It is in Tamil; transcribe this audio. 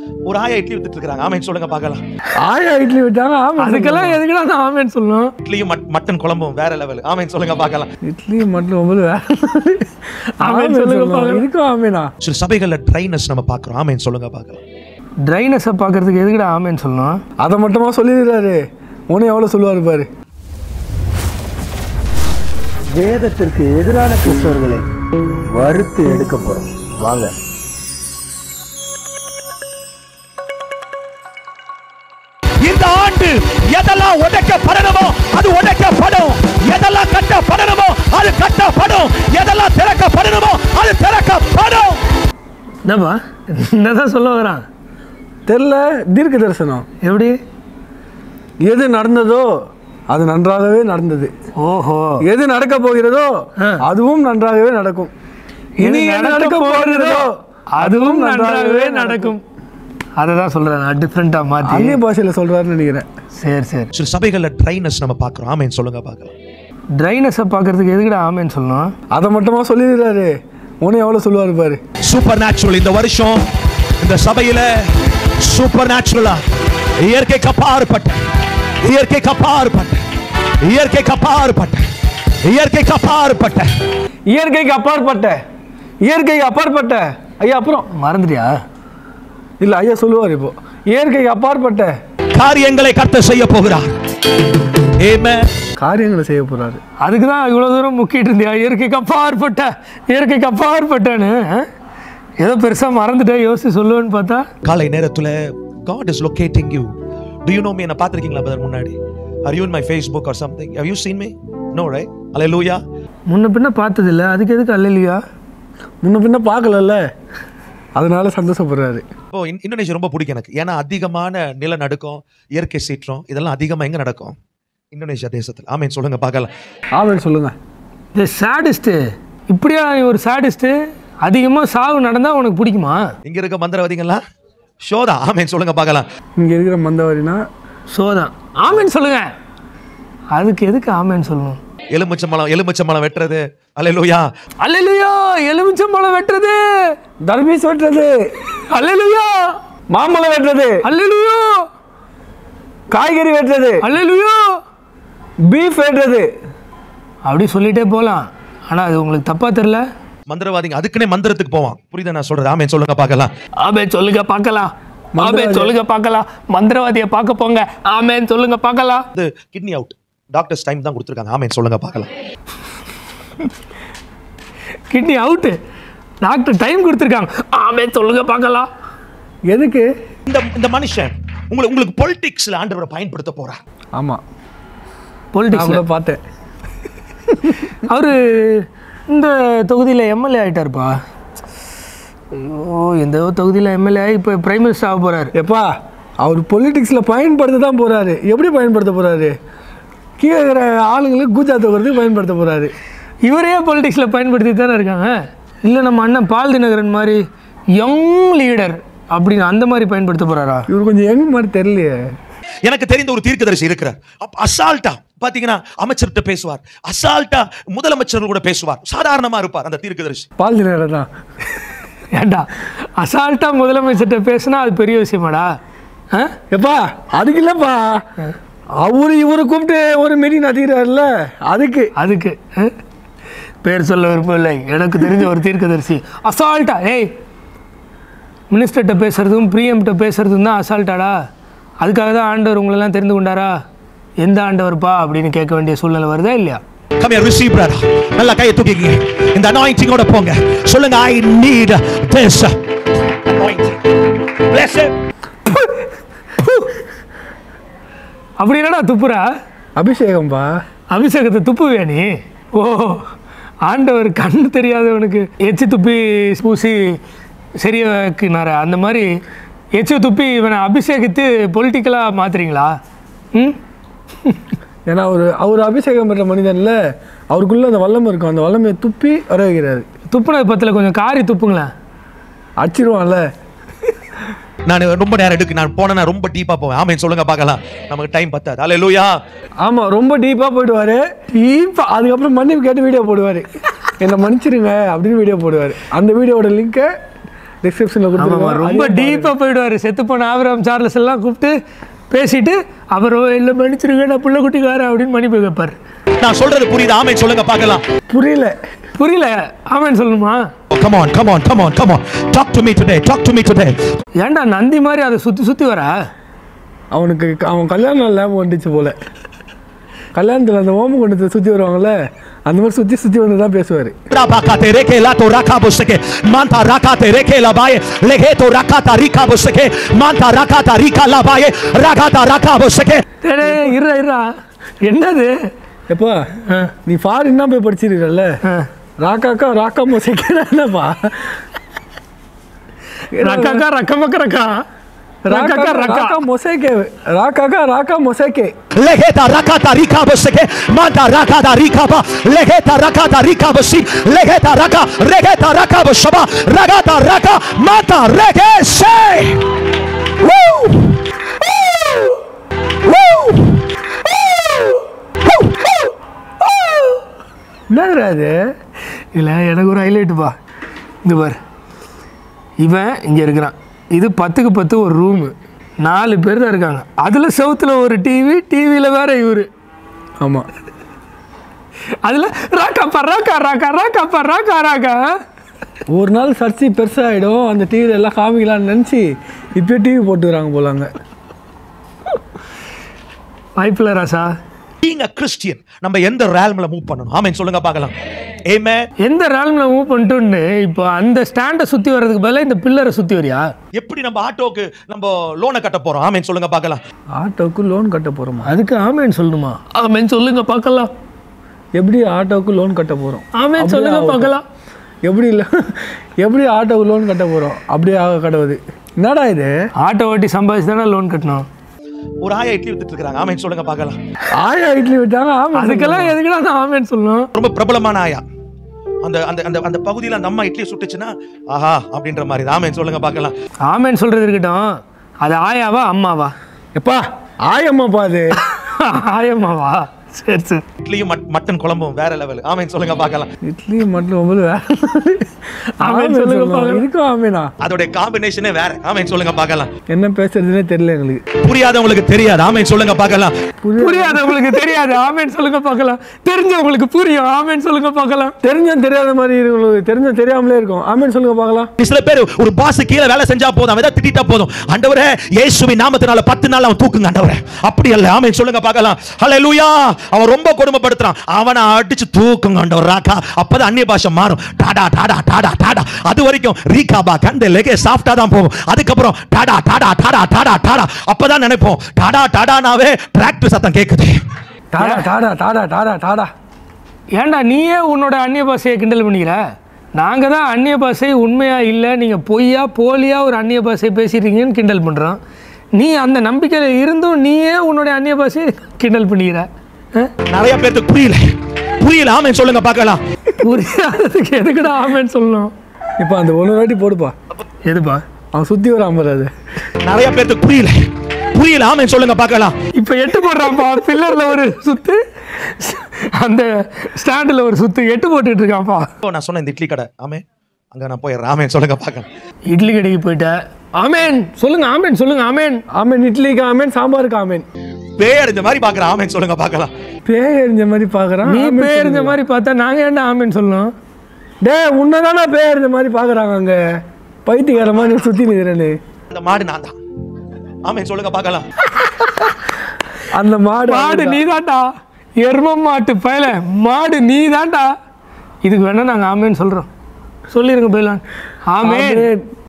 ஒரு ஆயா இட்லி வித்துட்டு இருக்காங்க ஆமேன் சொல்லுங்க பார்க்கலாம் ஆயா இட்லி விட்டாங்க ஆமா அதுக்கெல்லாம் எதுக்குடா நான் ஆமேன்னு சொல்லணும் இட்லியும் மட்- மட்டன் குழம்பும் வேற லெவல் ஆமேன் சொல்லுங்க பார்க்கலாம் இட்லி மட்டும் ஒன்பது வேற ஆமென் சொல்லுங்க பார்க்கலாம். இதுக்கும் ஆமேனா சில சபைகள்ல ட்ரைனஸ் நம்ம பார்க்குறோம் ஆமேன் சொல்லுங்க பார்க்கலாம் ட்ரைனஸை பார்க்கறதுக்கு எதுக்குடா ஆமேன்னு சொல்லணும் அதை மட்டுமா சொல்லிடுறாரு உன்னை எவ்வளோ சொல்லுவார் பாரு வேதத்திற்கு எதிரான கிறிஸ்தவர்களை வறுத்து எடுக்க போறோம் வாங்க இந்த ஆண்டு எதெல்லாம் உடைக்கப்படணுமோ அது உடைக்கப்படும் எதெல்லாம் கட்டப்படணுமோ அது கட்டப்படும் எதெல்லாம் திறக்கப்படணுமோ அது திறக்கப்படும் என்னப்பா என்னதான் சொல்ல வரான் தெரில தீர்க்க தரிசனம் எப்படி எது நடந்ததோ அது நன்றாகவே நடந்தது ஓஹோ எது நடக்க போகிறதோ ஆ. அதுவும் நன்றாகவே நடக்கும் இனி இனி என்ன என்ன நடக்க போகிறதோ அதுவும் நன்றாகவே நடக்கும் அதை தான் சொல்கிறேன் நான் டிஃப்ரெண்ட்டாக மாற்றி அந்நிய பாஷையில சொல்றாருன்னு நினைக்கிறேன் சரி சரி சில சபைகள்ல ட்ரைனஸ் நம்ம பார்க்குறோம் ஆமேன் சொல்லுங்க பார்க்கலாம் ட்ரைனஸை பார்க்கறதுக்கு எதுக்குடா ஆமேன்னு சொல்லணும் அதை மட்டுமா சொல்லிடுறாரு உன்னை எவ்வளோ சொல்லுவார் பாரு சூப்பர் நேச்சுரல் இந்த வருஷம் இந்த சபையில சூப்பர் நேச்சுரலா இயற்கைக்கு அப்பாற்பட்ட இயற்கைக்கு அப்பாற்பட்ட இயற்கைக்கு அப்பாற்பட்ட இயற்கைக்கு அப்பாற்பட்ட இயற்கைக்கு அப்பாற்பட்ட இயற்கைக்கு அப்பாற்பட்ட ஐயா அப்புறம் மறந்துட்டியா இல்லை ஐயா சொல்லுவார் இப்போ இயற்கைக்கு அப்பாற்பட்ட காரியங்களை கர்த்தர் செய்ய போகிறார் Amen. காரியங்களை செய்ய போறாரு அதுக்கு தான் இவ்வளோ தூரம் முக்கிட்டு இருந்தியா இயற்கைக்கு அப்பாற்பட்ட இயற்கைக்கு அப்பாற்பட்டன்னு ஆ? ஏதோ பெருசாக மறந்துட்டேன் யோசிச்சு சொல்லுவேன்னு பார்த்தா காலை நேரத்துல God is locating you do you know me என்ன பார்த்திருக்கீங்களா brother முன்னாடி are you in my facebook or something have you seen me no right hallelujah முன்ன பின்ன பார்த்ததில்ல அதுக்கு எதுக்கு அல்லையா முன்ன பின்ன பார்க்கலல்ல அதனால சந்தோஷப்படுறாரு இப்போ இன்- இந்தோனேஷியா ரொம்ப பிடிக்கும் எனக்கு ஏன்னா அதிகமான நிலநடுக்கம் இயற்கை சீற்றம் இதெல்லாம் அதிகமா எங்க நடக்கும் இந்தோனேஷியா தேசத்தில் ஆமேன் சொல்லுங்க பார்க்கலாம் ஆமென் சொல்லுங்க இந்த சேடிஸ்ட்டு இப்படியா நீ ஒரு சேடிஸ்ட்டு அதிகமாக சாவு நடந்தால் உனக்கு பிடிக்குமா இங்க இருக்க மந்திரவாதிகளா ஷோதா ஆமேன் சொல்லுங்க பார்க்கலாம் இங்க இருக்கிற மந்தவாரினா சோதான் ஆமேன்னு சொல்லுங்க அதுக்கு எதுக்கு ஆமேன்னு சொல்லணும் எலுமிச்சம்பழம் எலுமிச்சம்பழம் வெட்டுறது அல்லேலூயா அல்லையா எலுமிச்சம்பழம் வெட்டுறது தர்பீஸ் வெட்டுறது அல்லையா மாம்பழம் வெட்டுறது அல்லையா காய்கறி வெட்டுறது அல்லையா பீஃப் வெட்டுறது அப்படி சொல்லிட்டே போகலாம் ஆனால் அது உங்களுக்கு தப்பாக தெரில மந்திரவாதிங்க அதுக்குன்னே மந்திரத்துக்கு போவான் புரியுதா நான் சொல்றது ஆமேன் சொல்லுங்க பார்க்கலாம் ஆமே சொல்லுங்க பார்க்கலாம் ஆமே சொல்லுங்க பார்க்கலாம் மந்திரவாதியை பார்க்க போங்க ஆமேன்னு சொல்லுங்க பார்க்கலாம் இது கிட்னி அவுட் டாக்டர்ஸ் டைம் தான் கொடுத்துருக்காங்க ஆமேன் சொல்லுங்க பார்க்கலாம் கிட்னி அவுட்டு டாக்டர் டைம் கொடுத்துருக்காங்க ஆமே சொல்லுங்க பார்க்கலாம் எதுக்கு இந்த இந்த மனுஷன் உங்களுக்கு உங்களுக்கு பொலிட்டிக்ஸ்ல ஆண்டவரை பயன்படுத்த போறார் ஆமா நான் பொலிட்டிக்ஸ் கூட பார்த்தேன் அவர் இந்த தொகுதியில் எம்எல்ஏ ஆகிட்டாருப்பா ஓ இந்த தொகுதியில் எம்எல்ஏ ஆகி இப்போ பிரைம் மினிஸ்டர் ஆக போகிறாரு எப்பா அவர் பொலிட்டிக்ஸ்ல பயன்படுத்த தான் போறாரு எப்படி பயன்படுத்த போறாரு கீழே இருக்கிற ஆளுங்களுக்கு கூச்சா தோக்கிறதுக்கு பயன்படுத்த போறாரு இவரே பொலிட்டிக்ஸில் பயன்படுத்தி தானே இருக்காங்க இல்லை நம்ம அண்ணன் பால் தினகரன் மாதிரி யங் லீடர் அப்படின்னு அந்த மாதிரி பயன்படுத்த போகிறாரா இவர் கொஞ்சம் யங் மாதிரி தெரியலையே எனக்கு தெரிந்த ஒரு தீர்க்கதரிசி இருக்கிறார் அப்ப அசால்ட்டா பாத்தீங்கன்னா அமைச்சர்கிட்ட பேசுவார் அசால்ட்டா முதலமைச்சர் கூட பேசுவார் சாதாரணமா இருப்பார் அந்த தீர்க்கதரிசி பால் தினகரன் தான் ஏண்டா அசால்ட்டாக முதலமைச்சர்கிட்ட பேசுனா அது பெரிய விஷயமாடா ஆ எப்பா அதுக்கு இல்லப்பா அவரு இவரை கூப்பிட்டு ஒரு மீட்டிங் நடத்திக்கிறாருல்ல அதுக்கு அதுக்கு ஆ? பேர் சொல்ல விருப்பம் இல்லை எனக்கு தெரிஞ்ச ஒரு தீர்க்கதரிசி அசால்ட்டா ஏய் மினிஸ்டர்கிட்ட பேசுறதும் பிரியம்கிட்ட பேசுறதும் தான் அசால்ட்டாடா அதுக்காக தான் ஆண்டவர் உங்களெல்லாம் தெரிந்து கொண்டாரா எந்த ஆண்டவர்ப்பா அப்படின்னு கேட்க வேண்டிய சூழ்நிலை வருதா இல்லையா Come here, receive brother. நல்லா கையை தூக்கிங்க இந்த anointing ஓட போங்க சொல்லுங்க I need this anointing bless him அப்படி என்னடா துப்புறா அபிஷேகம்பா அபிஷேகத்தை துப்புவியா நீ ஓ ஆண்டவர் கண் தெரியாதவனுக்கு எச்சி துப்பி பூசி சரியாக்குனார அந்த மாதிரி எச்சி துப்பி இவனை அபிஷேகித்து பொலிட்டிக்கலாக மாத்துறீங்களா ம் ஏன்னா அவர் அவர் அபிஷேகம் பெற்ற மனிதன்ல அவருக்குள்ள அந்த வல்லமை இருக்கும் அந்த வல்லமையை துப்பி வர வைக்கிறாரு துப்புனது பத்தில் கொஞ்சம் காரி துப்புங்களேன் அடிச்சிருவான்ல நான் ரொம்ப நேரம் எடுக்கு நான் போனா நான் ரொம்ப டீப்பா போவேன் ஆமென் சொல்லுங்க பார்க்கலாம் நமக்கு டைம் பத்தாது அல்லேலூயா ஆமா ரொம்ப டீப்பா போயிடுவாரு டீப்பா அதுக்கப்புறம் மன்னிப்பு கேட்டு வீடியோ போடுவாரு என்னை மன்னிச்சிருங்க அப்படின்னு வீடியோ போடுவாரு அந்த வீடியோவோட லிங்கை டிஸ்கிரிப்ஷனில் ஆமாம் கொடுத்துருவோம் ரொம்ப டீப்பாக போயிடுவார் செத்து போன ஆபிரகாம் சார்லஸ் எல்லாம் கூப்பிட்டு பேசிட்டு அப்புறம் இல்லை மன்னிச்சிருங்க நான் புள்ள குட்டிக்காரன் அப்படின்னு மன்னிப்பு கேட்பார் நான் சொல்றது புரியுது ஆமென் சொல்லுங்க பார்க்கலாம் புரியல புரியல ஆமான்னு சொல்லணுமா come on come on come on come on talk to me today talk to me today ஏன்டா நந்தி மாதிரி அதை சுற்றி சுற்றி வரா அவனுக்கு க- அவன் கல்யாணம் லேபம் வந்துச்சு போல கல்யாணத்தில் அந்த ஓமம் கொண்டு சுற்றி வருவாங்கல்ல அந்த மாதிரி சுற்றி சுற்றி வந்து தான் பேசுவார் Rabakate reke lato rakaboseke manta rakate reke labaye legeto rakata rikaboseke manta rakata rika labaye rakata rakaboseke டேய், டேய், இருடா இருடா என்னது எப்பா நீ ஃபாரின் தான் போய் படிச்சிருக்கல ஆ. ராக்காக்கா ராக்கா மொசைக்கா என்னப்பா ரக்காக்கா ரக்கமக்க ரக்கா ரக்காக்கா ரக்கா ராக்கா மொசைக்கே ராக்காக்கா ராக்கா மொசைக்கே legeta rakata rikaboseke manta rakata rikaba legeta rakata rikabosi legeta raka regeta rakabosaba ragata raka manta reke se Woo! Woo! Woo! என்னதுடா அது இதில் எனக்கு ஒரு ஹைலைட்டுப்பா இங்கே பார் இவன் இங்கே இருக்கிறான் இது பத்துக்கு பத்து ஒரு ரூமு நாலு பேர் தான் இருக்காங்க அதில் செவுத்தில் ஒரு டிவி டிவியில் வேற இவர் ஆமாம் அதில் ராக்காப்பா ராக்கா ராக்கா ராக்காப்பா ராக்கா ராக்கா ஒரு நாள் சர்ச்சை பெருசாகிடும் அந்த டிவியில் எல்லாம் காமிக்கலாம்னு நினச்சி இப்போ டிவி போட்டுக்கிறாங்க போலாங்க வாய்ப்பில்ல ராசா being a Christian நம்ம எந்த ரேல்ம்ல மூவ் பண்ணணும் ஆமென் சொல்லுங்க பார்க்கலாம் Amen எந்த ரேல்மில் மூவ் பண்ணிட்டோன்னு இப்போ அந்த ஸ்டாண்டை சுற்றி வர்றதுக்கு பதிலாக இந்த பில்லரை சுற்றி வரியா எப்படி நம்ம ஆட்டோக்கு நம்ம லோனை கட்ட போறோம் ஆமென் சொல்லுங்க பார்க்கலாம் ஆட்டோவுக்கு லோன் கட்ட போகிறோமா அதுக்கு ஆமேன்னு சொல்லணுமா ஆமேன்னு சொல்லுங்க பார்க்கலாம் எப்படி ஆட்டோவுக்கு லோன் கட்ட போகிறோம் ஆமேன்னு சொல்லுங்க பார்க்கலாம் எப்படி இல்லை எப்படி ஆட்டோவுக்கு லோன் கட்ட போகிறோம் அப்படியே ஆக கடவுது என்னடா இது ஆட்டோ ஓட்டி சம்பாதிச்சு தானே லோன் கட்டணும் ஒரு ஆயா இட்லி வித்துட்டு இருக்காங்க ஆமென் சொல்லுங்க பார்க்கலாம் ஆயா இட்லி விட்டாங்க ஆமாம் அதுக்கெல்லாம் எதுக்குடா நான் ஆமேன்னு சொல்லணும் ரொம்ப பிரபலமான ஆயா அந்த அந்த அந்த அந்த பகுதியில் அந்த அம்மா இட்லி சுட்டுச்சுன்னா ஆஹா அப்படின்ற மாதிரி தான் ஆமென் சொல்லுங்க பார்க்கலாம் ஆமேன்னு சொல்றது இருக்கட்டும் அது ஆயாவா அம்மாவா எப்பா ஆயம்மாப்பா அது ஆயம்மாவா சரி சரி இட்லியும் மட்- மட்டன் குழம்பும் வேற லெவல் ஆமென் சொல்லுங்க பார்க்கலாம் இட்லி மட்டும் ரொம்ப வேற ஆமென் சொல்லுங்க பார்க்கலாம். இதுக்கும் ஆமேனா அதோட காம்பினேஷனே வேற ஆமென் சொல்லுங்க பார்க்கலாம் என்ன பேசுறதுன்னே தெரியல எங்களுக்கு புரியாதவங்களுக்கு தெரியாது ஆமென் சொல்லுங்க பார்க்கலாம் புரியாதவங்களுக்கு தெரியாது ஆமேன்னு சொல்லுங்க பார்க்கலாம் தெரிஞ்சவங்களுக்கு புரியும் ஆமேன்னு சொல்லுங்க பார்க்கலாம் தெரிஞ்சும் தெரியாத மாதிரி இருக்கவங்களுக்கு தெரிஞ்சும் தெரியாமலே இருக்கும் ஆமேன்னு சொல்லுங்க பார்க்கலாம் சில பேர் ஒரு பாஸ் கீழே வேலை செஞ்சா போதும் அவன் ஏதாவது திட்டிட்டா போதும் ஆண்டவரே இயேசுவின் நாமத்தினால பத்து நாள் அவன் தூக்குங்க ஆண்டவரே அப்படி அல்ல ஆமென் சொல்லுங்க பார்க்கலாம் ஹalleluya அவன் ரொம்ப கொடுமைப்படுத்துறான் அவனை அடிச்சு தூக்குங்க ஆண்டவர் ராக்கா அப்பதான் அந்நிய பாஷை மாறும் டாடா டாடா டாடா டாடா அது வரைக்கும் ரீகாபா கண்ட லெகே சாஃப்டா தான் போகும் அதுக்கப்புறம் டாடா டாடா டாடா டாடா டாடா அப்பதான் நினைப்போம் டாடா டாடானாவே டிராக்டர் சத்தம் கேக்குது டாடா டாடா டாடா டாடா டாடா ஏன்டா நீயே உன்னோட அந்நிய பாஷையை கிண்டல் பண்ணிக்கிற நாங்கள் தான் அந்நிய பாஷை உண்மையா இல்லை நீங்கள் பொய்யா போலியா ஒரு அந்நிய பாஷை பேசிடுறீங்கன்னு கிண்டல் பண்ணுறோம் நீ அந்த நம்பிக்கையில் இருந்தும் நீயே உன்னோட அந்நிய பாஷையை கிண்டல் பண்ணிக்கிற ஆ? நிறைய பேருக்கு புரியல புரியல ஆமென் சொல்லுங்க பார்க்கலாம் புரியாததுக்கு எதுக்குடா ஆமேன்னு சொல்லணும் இப்போ அந்த ஒன்று வாட்டி போடுப்பா எதுப்பா அவன் சுற்றி வராம அது நிறைய பேருக்கு புரியல புரியல ஆமென் சொல்லுங்க பார்க்கலாம் இப்போ எட்டு போடுறான்ப்பா பில்லரில் ஒரு சுத்து அந்த ஸ்டாண்டில் ஒரு சுத்து எட்டு போட்டுட்டு இருக்கான்ப்பா இப்போ நான் சொன்ன இந்த இட்லி கடை ஆமே அங்க நான் போய் ராமேன் சொல்லுங்க பார்க்கலாம் இட்லி கடைக்கு போயிட்டேன் ஆமேன் சொல்லுங்க ஆமேன் சொல்லுங்க ஆமேன் ஆமேன் இட்லிக்கு ஆமேன் சாம்பாருக்கு ஆமேன் பேர் இந்த மாதிரி பாக்குற ஆமேன் சொல்லுங்க பார்க்கலாம் பேய் எறிஞ்ச மாதிரி பார்க்குறான் நீ பேர் இந்த மாதிரி பார்த்தா நாங்கள் ஏன்டா ஆமேன் சொல்லணும் டே உன்னதானே பேய் எறிஞ்ச மாதிரி பார்க்குறாங்க அங்கே பைத்தியக்கார மாதிரி சுற்றி நிற்கிறேன்னு அந்த மாடு நான் தான் ஆமேன் சொல்லுங்க பார்க்கலாம் அந்த மாடு மாடு நீதான்டா எரும மாட்டு பயல மாடு நீதான்டா இதுக்கு வேணா நாங்கள் ஆமேன்னு சொல்கிறோம் சொல்லிருங்க போயிடலாம் ஆமேன் ஆமேன்